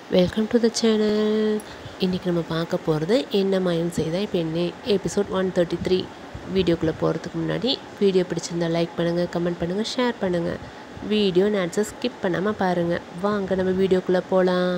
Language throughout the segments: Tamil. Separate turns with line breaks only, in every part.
வெல்கம் டு த சேனல் இன்றைக்கி நம்ம பார்க்க போகிறது என்ன மாயம் செய்தால் இப்போ என்ன எபிசோட் ஒன் தேர்ட்டி த்ரீ வீடியோக்குள்ளே போகிறதுக்கு முன்னாடி வீடியோ பிடிச்சிருந்தா லைக் பண்ணுங்கள் கமெண்ட் பண்ணுங்கள் ஷேர் பண்ணுங்கள் வீடியோ நேட்ஸை ஸ்கிப் பண்ணாமல் பாருங்கள் வாங்க நம்ம வீடியோக்குள்ளே போகலாம்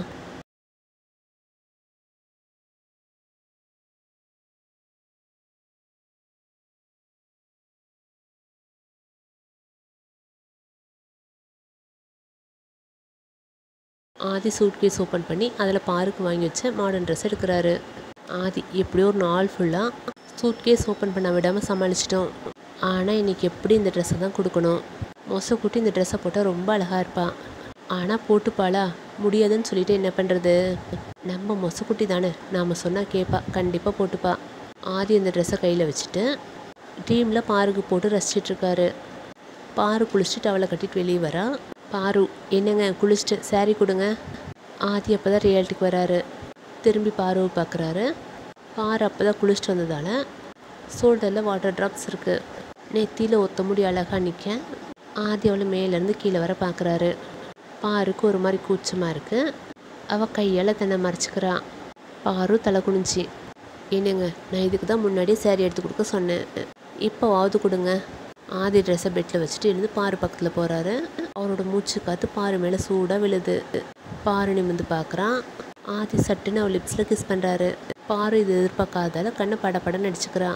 ஆதி சூட்கேஸ் ஓப்பன் பண்ணி அதில் பாருக்கு வாங்கி வச்ச மாடர்ன் ட்ரெஸ் எடுக்கிறாரு ஆதி எப்படியோ ஒரு நாள் ஃபுல்லாக சூட்கேஸ் ஓப்பன் பண்ண விடாமல் சமாளிச்சிட்டோம் ஆனால் இன்றைக்கி எப்படி இந்த ட்ரெஸ்ஸை தான் கொடுக்கணும் மொசை கூட்டி இந்த ட்ரெஸ்ஸை போட்டால் ரொம்ப அழகாக இருப்பாள் ஆனால் போட்டுப்பாளா முடியாதுன்னு சொல்லிட்டு என்ன பண்ணுறது நம்ம மொசக்குட்டி தானே நாம் சொன்னால் கேட்பா கண்டிப்பாக போட்டுப்பா ஆதி அந்த ட்ரெஸ்ஸை கையில் வச்சுட்டு டீமில் பாருக்கு போட்டு ரசிச்சிட்ருக்காரு பாரு குளிச்சுட்டு அவளை கட்டிட்டு வெளியே வரா பாரு என்னங்க குளிச்சுட்டு saree கொடுங்க ஆதி அப்போ தான் ரியாலிட்டிக்கு வராரு திரும்பி பாருவை பார்க்குறாரு பாரு அப்போ தான் குளிச்சுட்டு வந்ததால் ஷோல்டரில் வாட்டர் ட்ராப்ஸ் இருக்குது நெத்தியில் ஒத்த முடி அழகாக நிற்க ஆதி அவளை மேலேருந்து கீழே வர பார்க்குறாரு பாருக்கு ஒரு மாதிரி கூச்சமாக இருக்குது அவள் கையால் தன்னை மறைச்சிக்கிறா பாரு தலை குனிஞ்சி என்னங்க நான் இதுக்கு தான் முன்னாடியே saree எடுத்து கொடுக்க சொன்னேன் இப்போவாவது கொடுங்க ஆதி ட்ரெஸ்ஸை பெட்டில் வச்சுட்டு இருந்து பாரு பக்கத்தில் போகிறாரு அவரோட மூச்சு காற்று பாரு மேலே சூடாக விழுது பாரு நிமிந்து பார்க்குறான் ஆதி சட்டுன்னு அவள் லிப்ஸில் கிஸ் பண்ணுறாரு பாரு இது எதிர்பார்க்காதால கண்ணை படபடன்னு நடிச்சுக்கிறான்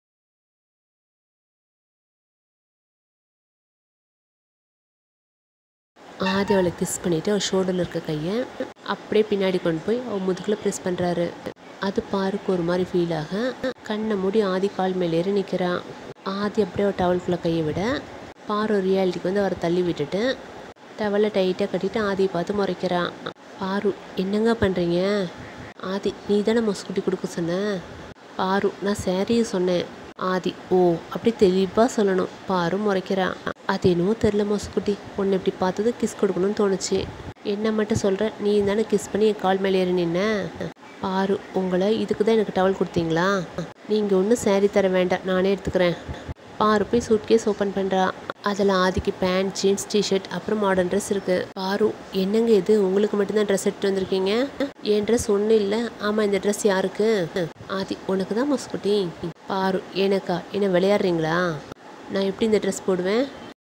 ஆதி அவளை கிஸ் பண்ணிவிட்டு அவள் ஷோல்டரில் இருக்க கையை அப்படியே பின்னாடி கொண்டு போய் அவள் முதுகில் ப்ரெஸ் பண்ணுறாரு அது பாருக்கு ஒரு மாதிரி ஃபீல் ஆக கண்ணை மூடி ஆதி கால் மேலே ஏறி நிற்கிறான் ஆதி அப்படியே அவள் டவலுக்குள்ளே கையை விட பாரு ஒரு ரியாலிட்டிக்கு வந்து அவரை தள்ளி விட்டுட்டு டவலை டைட்டாக கட்டிட்டு ஆதியை பார்த்து முறைக்கிறான் பாரு என்னங்க பண்ணுறீங்க ஆதி நீ தானே மொசுக்குட்டி கொடுக்க சொன்ன பாரு நான் சேரீயை சொன்னேன் ஆதி ஓ அப்படி தெளிவாக சொல்லணும் பாரு முறைக்கிறான் அது என்னவோ தெரில மொசுக்குட்டி உன்னை இப்படி பார்த்தது கிஸ் கொடுக்கணும்னு தோணுச்சு என்ன மட்டும் சொல்கிற நீ தானே கிஸ் பண்ணி என் கால் மேலே ஏறி நின்ன பாரு உங்களை இதுக்கு தான் எனக்கு டவல் கொடுத்தீங்களா நீங்கள் ஒன்றும் saree தர வேண்டாம் நானே எடுத்துக்கிறேன் பாரு போய் சூட்கேஸ் ஓப்பன் பண்ணுறா அதில் ஆதிக்கு பேண்ட் ஜீன்ஸ் டிஷர்ட் அப்புறம் மாடர்ன் ட்ரெஸ் இருக்குது பாரு என்னங்க இது உங்களுக்கு மட்டும்தான் ட்ரெஸ் எடுத்துட்டு வந்திருக்கீங்க என் ட்ரெஸ் ஒன்றும் இல்லை ஆமாம் இந்த ட்ரெஸ் யாருக்கு ஆதி உனக்கு தான் மஸ்குட்டி பாரு எனக்கா என்ன விளையாடுறீங்களா நான் எப்படி இந்த ட்ரெஸ் போடுவேன்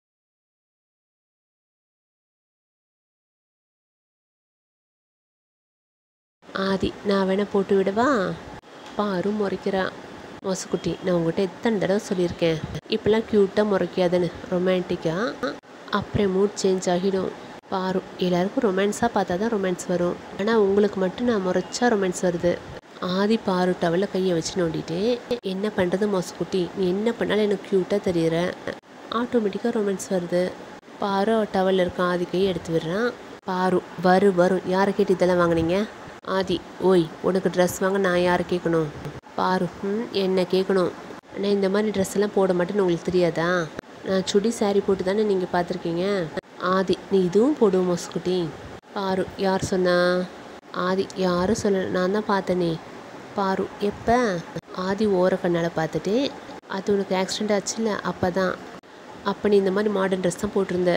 ஆதி நான் வேணா போட்டு விடவா பாரு முறைக்கிறா மொசக்குட்டி நான் உங்ககிட்ட எத்தனை தடவை சொல்லியிருக்கேன் இப்போல்லாம் க்யூட்டாக முறைக்காதுன்னு ரொமான்டிக்காக அப்புறம் மூட் சேஞ்ச் ஆகிடும் பாரு எல்லாருக்கும் ரொமான்ஸாக பார்த்தா தான் ரொமான்ஸ் வரும் ஆனால் உங்களுக்கு மட்டும் நான் முறைச்சா ரொமான்ஸ் வருது ஆதி பாரு டவலில் கையை வச்சு நோண்டிட்டு என்ன பண்ணுறது மொசக்குட்டி நீ என்ன பண்ணாலும் எனக்கு க்யூட்டாக தெரியுற ஆட்டோமேட்டிக்காக ரொமான்ஸ் வருது பாரு அவள் டவலில் இருக்க ஆதி கையை எடுத்து விடுறான் பாரு வரும் வரும் யாரை கேட்டு இதெல்லாம் வாங்குனீங்க ஆதி ஓய் உனக்கு ட்ரெஸ் வாங்க நான் யாரை கேட்கணும் பாரு ம் என்ன கேட்கணும் நான் இந்த மாதிரி ட்ரெஸ் எல்லாம் போட மாட்டேன்னு உங்களுக்கு தெரியாதா நான் சுடி saree போட்டு தானே நீங்கள் பார்த்துருக்கீங்க ஆதி நீ இதுவும் போடுவோம் மொசுக்குட்டி பாரு யார் சொன்னா ஆதி யாரும் சொல்லலை நான் தான் பார்த்தனே பாரு எப்போ ஆதி ஓர கண்ணால் பார்த்துட்டு அது உனக்கு ஆக்சிடெண்ட் ஆச்சுல்ல அப்போ தான் அப்போ நீ இந்த மாதிரி மாடர்ன் ட்ரெஸ் தான் போட்டிருந்த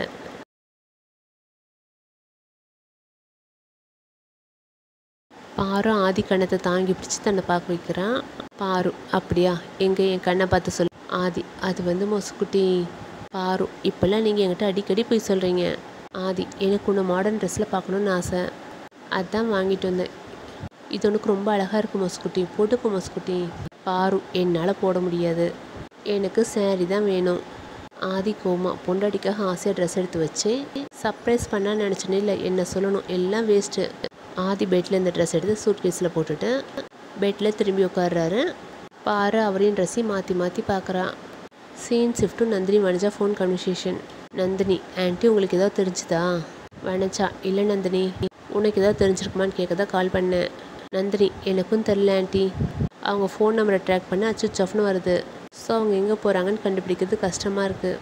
பாரு ஆதி கண்ணத்தை தாங்கி பிடிச்சி தன்னை பார்க்க வைக்கிறான் பாரு அப்படியா எங்கே என் கண்ணை பார்த்து சொல்லு ஆதி அது வந்து மொசுக்குட்டி பாரு இப்போல்லாம் நீங்கள் என்கிட்ட அடிக்கடி போய் சொல்கிறீங்க ஆதி எனக்கு உன்னை மாடர்ன் ட்ரெஸ்ஸில் பார்க்கணுன்னு ஆசை அதான் வாங்கிட்டு வந்தேன் இது உனக்கு ரொம்ப அழகாக இருக்கு மொசுக்குட்டி போட்டுக்கோ மொசுக்குட்டி பாரு என்னால் போட முடியாது எனக்கு saree தான் வேணும் ஆதி கோமா பொண்டாட்டிக்காக ஆசையாக ட்ரெஸ் எடுத்து வச்சு சர்ப்ரைஸ் பண்ண நினச்சேனே இல்லை என்ன சொல்லணும் எல்லாம் வேஸ்ட்டு ஆதி பெட்டில் இந்த ட்ரெஸ் எடுத்து சூட் கேஸில் போட்டுட்டு பெட்டில் திரும்பி உட்காடுறாரு பாரு அவரையும் ட்ரெஸ்ஸையும் மாற்றி மாற்றி பார்க்குறா சீன் ஷிஃப்ட்டும் Nandini Vanaja phone conversation Nandini aunty உங்களுக்கு ஏதாவது தெரிஞ்சுதா வனஜா இல்லை நந்தினி உனக்கு ஏதாவது தெரிஞ்சிருக்குமான்னு கேட்க தான் கால் பண்ணேன் நந்தினி எனக்கும் தெரில ஆன்ட்டி அவங்க ஃபோன் நம்பரை ட்ராக் பண்ண சுவிச் ஆஃப்னு வருது ஸோ அவங்க எங்கே போகிறாங்கன்னு கண்டுபிடிக்கிறது கஷ்டமாக இருக்குது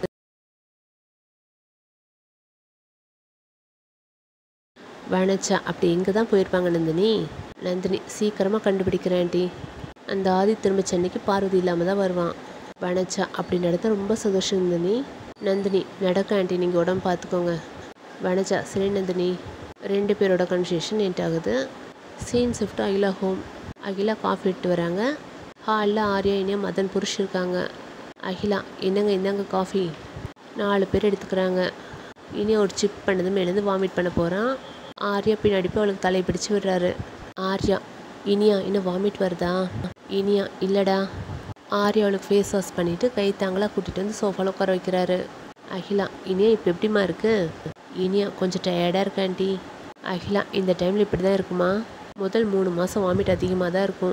வனஜா அப்படி எங்கே தான் போயிருப்பாங்க நந்தினி நந்தினி சீக்கிரமாக கண்டுபிடிக்கிறேன் ஆண்டி அந்த ஆதி திரும்ப சென்னைக்கு பார்வதி இல்லாமல் தான் வருவான் வனஜா அப்படி நடந்தால் ரொம்ப சந்தோஷம் நந்தினி நந்தினி நடக்க ஆண்டி நீங்கள் உடம்பு பார்த்துக்கோங்க வனஜா சரி நந்தினி ரெண்டு பேரோட கன்வர்சேஷன் எண்ட் ஆகுது scene shift Akila home Akila coffee எடுத்து வராங்க ஹாலில் ஆர்யா இனியா மதன் புருஷ் இருக்காங்க அகிலா என்னங்க இந்தாங்க காஃபி நாலு பேர் எடுத்துக்கிறாங்க இனியா ஒரு சிப் பண்ணது மேலேருந்து வாமிட் பண்ண போகிறான் ஆர்யா பின்னாடி போய் அவளுக்கு தலையை பிடிச்சி விடுறாரு ஆர்யா இனியா இன்னும் வாமிட் வருதா இனியா இல்லைடா ஆர்யா அவளுக்கு ஃபேஸ் வாஷ் பண்ணிவிட்டு கை தாங்களாக கூட்டிகிட்டு வந்து சோஃபாவில் உட்கார வைக்கிறாரு அகிலா இனியா இப்போ எப்படிம்மா இருக்கு இனியா கொஞ்சம் டயர்டாக இருக்கா ஆண்டி அகிலா இந்த டைமில் இப்படி தான் இருக்குமா முதல் மூணு மாதம் வாமிட் அதிகமாக தான் இருக்கும்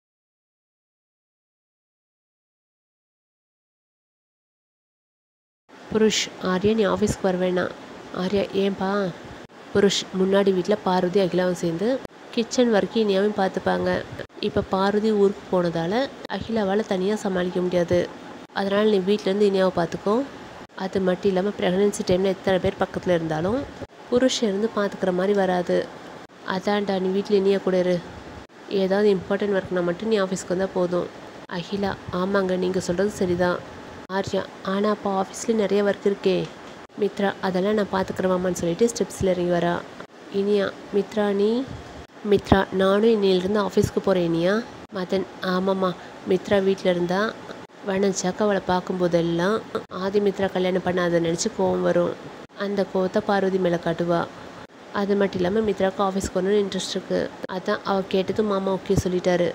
புருஷ் ஆர்யா நீ ஆஃபீஸ்க்கு வர வேணாம் ஆர்யா ஏன்பா புருஷ் முன்னாடி வீட்டில் பார்வதி அகிலாவும் சேர்ந்து கிச்சன் வரைக்கும் இனியாவும் பார்த்துப்பாங்க இப்போ பார்வதி ஊருக்கு போனதால் அகிலாவால் தனியாக சமாளிக்க முடியாது அதனால் நீ வீட்டிலேருந்து இனியாவை பார்த்துக்கோ அது மட்டும் இல்லாமல் ப்ரெக்னென்சி டைமில் எத்தனை பேர் பக்கத்தில் இருந்தாலும் புருஷன் இருந்து பார்த்துக்கிற மாதிரி வராது அதான்டா நீ வீட்டில் இனியா கூட இரு ஏதாவது இம்பார்ட்டன்ட் ஒர்க்னா மட்டும் நீ ஆஃபீஸ்க்கு வந்தால் போதும் அகிலா ஆமாங்க நீங்கள் சொல்கிறது சரிதான் ஆர்யா ஆனால் அப்போ ஆஃபீஸ்லேயும் நிறைய ஒர்க் இருக்கே மித்ரா அதெல்லாம் நான் பார்த்துக்கிறவாமான்னு சொல்லிட்டு ஸ்டெப்ஸில் இறங்கி வரா இனியா மித்ரா நீ மித்ரா நானும் இன்னிலிருந்து ஆஃபீஸ்க்கு போகிறேன் இனியா மதன் ஆமாம்மா மித்ரா வீட்டில் இருந்தா வனஜாக்கு அவளை பார்க்கும்போதெல்லாம் ஆதி மித்ரா கல்யாணம் பண்ண அதை நினச்சி கோவம் வரும் அந்த கோவத்தை பார்வதி மேலே காட்டுவா அது மட்டும் இல்லாமல் மித்ராவுக்கு ஆஃபீஸ்க்கு வரணும்னு இன்ட்ரெஸ்ட் இருக்குது அதான் அவள் கேட்டதும் மாமா ஓகே சொல்லிட்டாரு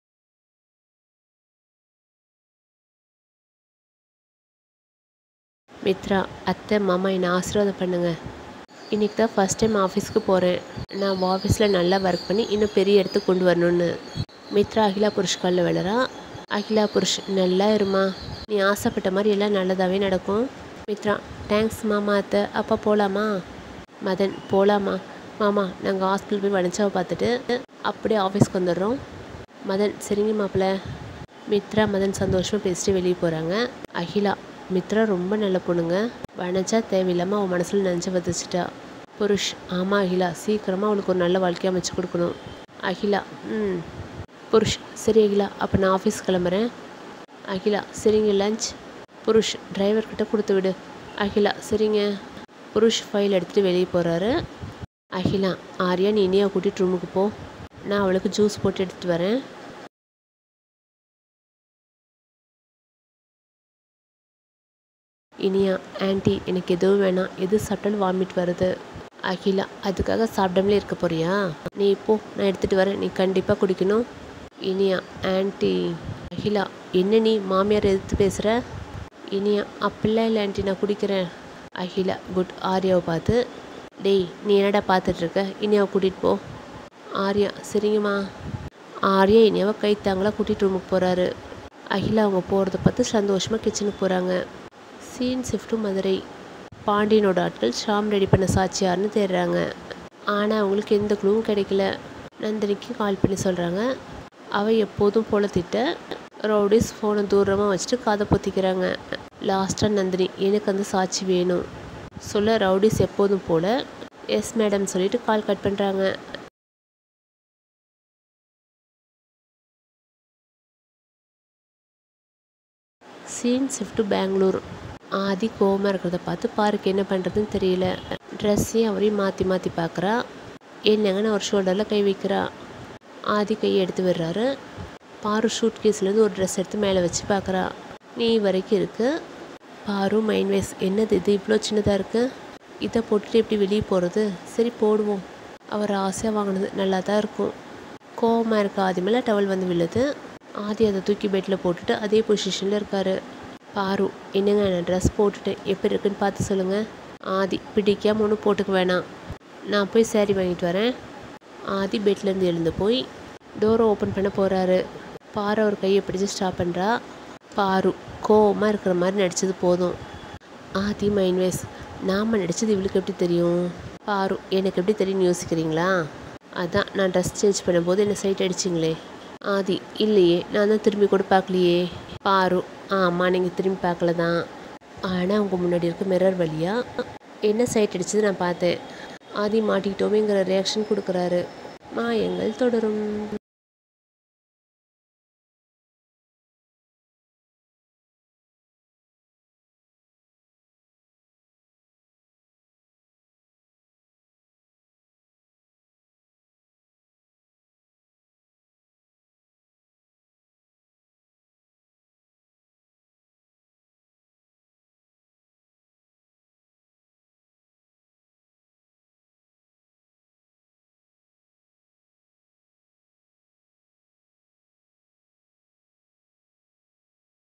மித்ரா அத்தை மாமா என்னை ஆசீர்வாதம் பண்ணுங்க இன்னைக்கு தான் ஃபஸ்ட் டைம் ஆஃபீஸ்க்கு போகிறேன் நான் ஆஃபீஸில் நல்லா ஒர்க் பண்ணி இன்னும் பெரிய இடத்துக்கு கொண்டு வரணும்னு மித்ரா அகிலா புருஷ் காலில் விழறா அகிலா புருஷ் நல்லா இருமா நீ ஆசைப்பட்ட மாதிரி எல்லாம் நல்லதாகவே நடக்கும் மித்ரா தேங்க்ஸ் மாமா அத்தை அப்பா போகலாமா மதன் போகலாமா மாமா நாங்கள் ஹாஸ்பிட்டல் போய் வனிச்சாவை பார்த்துட்டு அப்படியே ஆஃபீஸ்க்கு வந்துடுறோம் மதன் சரிங்க மாப்பிள்ள மித்ரா மதன் சந்தோஷமாக பேசிட்டு வெளியே போகிறாங்க அகிலா மித்ரா ரொம்ப நல்ல பொண்ணுங்க வனஜா தேவையில்லாமல் அவன் மனசில் நினச்சி வதச்சிட்டா புருஷ் ஆமாம் அகிலா சீக்கிரமாக அவளுக்கு ஒரு நல்ல வாழ்க்கையை அமைச்சு கொடுக்கணும் அகிலா ம் புருஷ் சரி அகிலா அப்போ நான் ஆஃபீஸ் கிளம்புறேன் அகிலா சரிங்க லஞ்ச் புருஷ் டிரைவர்கிட்ட கொடுத்து விடு அகிலா சரிங்க புருஷ் ஃபைல் எடுத்துகிட்டு வெளியே போகிறாரு அகிலா ஆர்யா நீ இனியா கூட்டிகிட்டு ரூமுக்கு போ நான் அவளுக்கு ஜூஸ் போட்டு எடுத்துகிட்டு வரேன் இனியா ஆன்ட்டி எனக்கு எதுவும் வேணாம் எது சாப்பிட்டாலும் வாமிட் வருது அகிலா அதுக்காக சாப்பிடாமலே இருக்க போறியா நீ இப்போ நான் எடுத்துகிட்டு வரேன் நீ கண்டிப்பாக குடிக்கணும் இனியா ஆன்ட்டி அகிலா என்ன நீ மாமியார் எதிர்த்து பேசுகிற இனியா அப்படிலாம் இல்லை ஆன்ட்டி நான் குடிக்கிறேன் அகிலா குட் ஆர்யாவை பார்த்து டேய் நீ என்னடா பார்த்துட்ருக்க இனியாவை கூட்டிகிட்டு போ ஆர்யா சரிங்கம்மா ஆர்யா இனியாவை கைத்தாங்களா கூட்டிகிட்டு ரூமுக்கு போகிறாரு அகிலா அவங்க போகிறத பார்த்து சந்தோஷமாக கிச்சனுக்கு போகிறாங்க சீன் ஷிஃப்ட்டு மதுரை பாண்டியனோட ஆட்கள் ஷாம் ரெடி பண்ண சாட்சியார்னு தேடுறாங்க ஆனால் அவங்களுக்கு எந்த க்ளூவும் கிடைக்கல நந்தினிக்கு கால் பண்ணி சொல்கிறாங்க அவள் எப்போதும் போல திட்ட ரவுடிஸ் ஃபோனை தூரமாக வச்சுட்டு காதை பொத்திக்கிறாங்க லாஸ்ட்டாக நந்தினி எனக்கு அந்த சாட்சி வேணும் சொல்ல ரவுடிஸ் எப்போதும் போல எஸ் மேடம் சொல்லிட்டு கால் கட் பண்ணுறாங்க சீன் ஷிஃப்ட் பெங்களூர் ஆதி கோவமாக இருக்கிறத பார்த்து பாருக்கு என்ன பண்ணுறதுன்னு தெரியல ட்ரெஸ்ஸையும் அவரையும் மாற்றி மாற்றி பார்க்குறா என்னங்கன்னு அவர் ஷோல்டரில் கை வைக்கிறா ஆதி கையை எடுத்து விடுறாரு பாரு ஷூட் கேஸ்லேருந்து ஒரு ட்ரெஸ் எடுத்து மேலே வச்சு பார்க்குறா நீ வரைக்கும் இருக்கு பாரு மைண்ட் வைஸ் என்னது இது இவ்வளோ சின்னதாக இருக்குது இதை போட்டுட்டு எப்படி வெளியே போகிறது சரி போடுவோம் அவர் ஆசையாக வாங்கினது நல்லா தான் இருக்கும் கோவமாக இருக்க ஆதி மேலே டவல் வந்து விழுது ஆதி அதை தூக்கி பெட்டில் போட்டுட்டு அதே பொசிஷனில் இருக்காரு பாரு என்னங்க நான் ட்ரெஸ் போட்டுட்டேன் எப்படி இருக்குன்னு பார்த்து சொல்லுங்கள் ஆதி பிடிக்காம ஒன்றும் போட்டுக்க வேணாம் நான் போய் சேரீ வாங்கிட்டு வரேன் ஆதி பெட்லேருந்து எழுந்து போய் டோரை ஓப்பன் பண்ண போகிறாரு பாரு அவர் கையை பிடிச்சி ஸ்டாப் பண்ணுறா பாரு கோவமாக இருக்கிற மாதிரி நடித்தது போதும் ஆதி மைன்வேஸ் நாம் நடித்தது இவளுக்கு எப்படி தெரியும் பாரு எனக்கு எப்படி தெரியும்னு யோசிக்கிறீங்களா அதான் நான் ட்ரெஸ் சேஞ்ச் பண்ணும்போது என்ன சைட் அடிச்சிங்களே ஆதி இல்லையே நான் தான் திரும்பி கூட பார்க்கலையே பாரு ஆமாம் நீங்கள் திரும்பி பார்க்கல தான் ஆனால் உங்கள் முன்னாடி இருக்க மிரர் வழியாக என்ன சைட் அடிச்சது நான் பார்த்தேன் ஆதி மாட்டிக்கிட்டோமேங்கிற ரியாக்ஷன் கொடுக்குறாரு மாயங்கள் தொடரும்